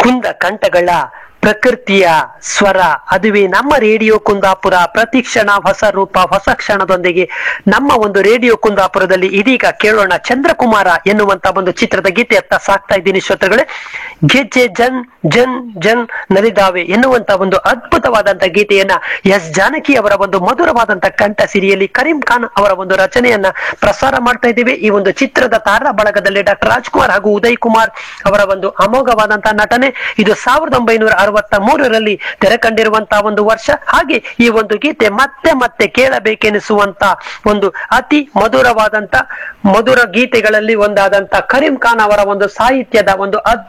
ಕುಂದ ಕಂಠಗಳ ಪ್ರಕೃತಿಯ ಸ್ವರ ಅದುವೇ ನಮ್ಮ ರೇಡಿಯೋ ಕುಂದಾಪುರ ಪ್ರತಿಕ್ಷಣ ಹೊಸ ರೂಪ ಹೊಸ ಕ್ಷಣದೊಂದಿಗೆ ನಮ್ಮ ಒಂದು ರೇಡಿಯೋ ಕುಂದಾಪುರದಲ್ಲಿ ಇದೀಗ ಕೇಳೋಣ ಚಂದ್ರಕುಮಾರ ಎನ್ನುವಂತ ಒಂದು ಚಿತ್ರದ ಗೀತೆಯತ್ತ ಸಾಕ್ತಾ ಇದ್ದೀನಿ ಶ್ರೋತೃಗಳೇ ಗೆಜ್ಜೆ ಜನ್ ಜನ್ ಜನ್ ನಲಿದಾವೆ ಎನ್ನುವಂತ ಒಂದು ಅದ್ಭುತವಾದಂತ ಗೀತೆಯನ್ನ ಎಸ್ ಜಾನಕಿ ಅವರ ಒಂದು ಮಧುರವಾದಂತ ಕಂಠ ಸಿರಿಯಲ್ಲಿ ಕರೀಂ ಖಾನ್ ಅವರ ಒಂದು ರಚನೆಯನ್ನ ಪ್ರಸಾರ ಮಾಡ್ತಾ ಇದ್ದೇವೆ ಈ ಒಂದು ಚಿತ್ರದ ತಾರಾ ಬಳಗದಲ್ಲಿ ಡಾಕ್ಟರ್ ರಾಜ್ಕುಮಾರ್ ಹಾಗೂ ಉದಯ್ ಕುಮಾರ್ ಅವರ ಒಂದು ಅಮೋಘವಾದಂತಹ ನಟನೆ ಇದು ಸಾವಿರದ ಒಂಬೈನೂರ ಅರವತ್ತ ಮೂರರಲ್ಲಿ ತೆರೆ ಕಂಡಿರುವಂತಹ ಒಂದು ವರ್ಷ ಹಾಗೆ ಈ ಒಂದು ಗೀತೆ ಮತ್ತೆ ಮತ್ತೆ ಕೇಳಬೇಕೆನಿಸುವಂತ ಒಂದು ಅತಿ ಮಧುರವಾದಂತ ಮಧುರ ಗೀತೆಗಳಲ್ಲಿ ಒಂದಾದಂತ ಕರೀಂ ಖಾನ್ ಅವರ ಒಂದು ಸಾಹಿತ್ಯದ ಒಂದು